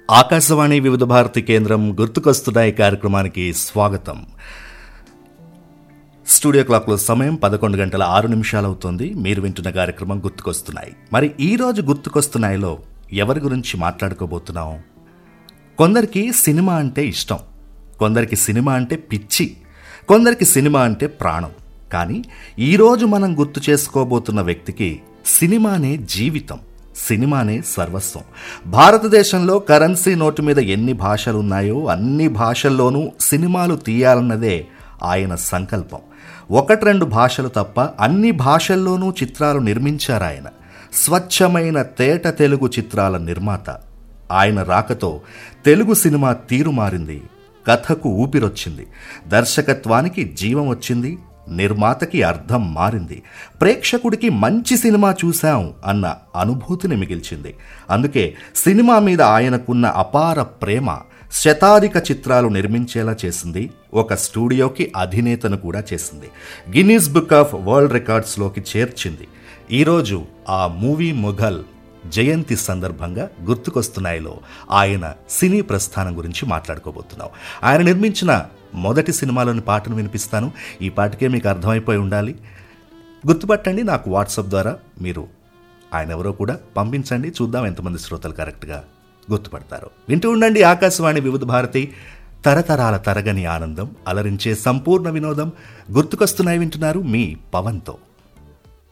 ఆకాశవాణి వివిధ భారతి కేంద్రం గుర్తుకొస్తున్నాయి కార్యక్రమానికి స్వాగతం స్టూడియో క్లాక్లో సమయం పదకొండు గంటల ఆరు నిమిషాలు అవుతుంది మీరు వింటున్న కార్యక్రమం గుర్తుకొస్తున్నాయి మరి ఈ రోజు గుర్తుకొస్తున్నాయిలో ఎవరి గురించి మాట్లాడుకోబోతున్నాం కొందరికి సినిమా అంటే ఇష్టం కొందరికి సినిమా అంటే పిచ్చి కొందరికి సినిమా అంటే ప్రాణం కానీ ఈరోజు మనం గుర్తు చేసుకోబోతున్న వ్యక్తికి సినిమానే జీవితం సినిమానే సర్వస్వం భారతదేశంలో కరెన్సీ నోటు మీద ఎన్ని భాషలు ఉన్నాయో అన్ని భాషల్లోనూ సినిమాలు తీయాలన్నదే ఆయన సంకల్పం ఒకటి రెండు భాషలు తప్ప అన్ని భాషల్లోనూ చిత్రాలు నిర్మించారు ఆయన స్వచ్ఛమైన తేట తెలుగు చిత్రాల నిర్మాత ఆయన రాకతో తెలుగు సినిమా తీరు మారింది కథకు ఊపిరొచ్చింది దర్శకత్వానికి జీవం వచ్చింది నిర్మాతకి అర్థం మారింది ప్రేక్షకుడికి మంచి సినిమా చూశాం అన్న అనుభూతిని మిగిల్చింది అందుకే సినిమా మీద ఆయనకున్న అపార ప్రేమ శతాధిక చిత్రాలు నిర్మించేలా చేసింది ఒక స్టూడియోకి అధినేతను కూడా చేసింది గిన్నీస్ బుక్ ఆఫ్ వరల్డ్ రికార్డ్స్లోకి చేర్చింది ఈరోజు ఆ మూవీ మొఘల్ జయంతి సందర్భంగా గుర్తుకొస్తున్నాయిలో ఆయన సినీ ప్రస్థానం గురించి మాట్లాడుకోబోతున్నాం ఆయన నిర్మించిన మొదటి సినిమాలోని పాటను వినిపిస్తాను ఈ పాటకే మీకు అర్థమైపోయి ఉండాలి గుర్తుపట్టండి నాకు వాట్సాప్ ద్వారా మీరు ఆయన ఎవరో కూడా పంపించండి చూద్దాం ఎంతమంది శ్రోతలు కరెక్ట్గా గుర్తుపడతారు వింటూ ఉండండి ఆకాశవాణి వివిధ భారతి తరతరాల తరగని ఆనందం అలరించే సంపూర్ణ వినోదం గుర్తుకొస్తున్నాయి వింటున్నారు మీ పవన్తో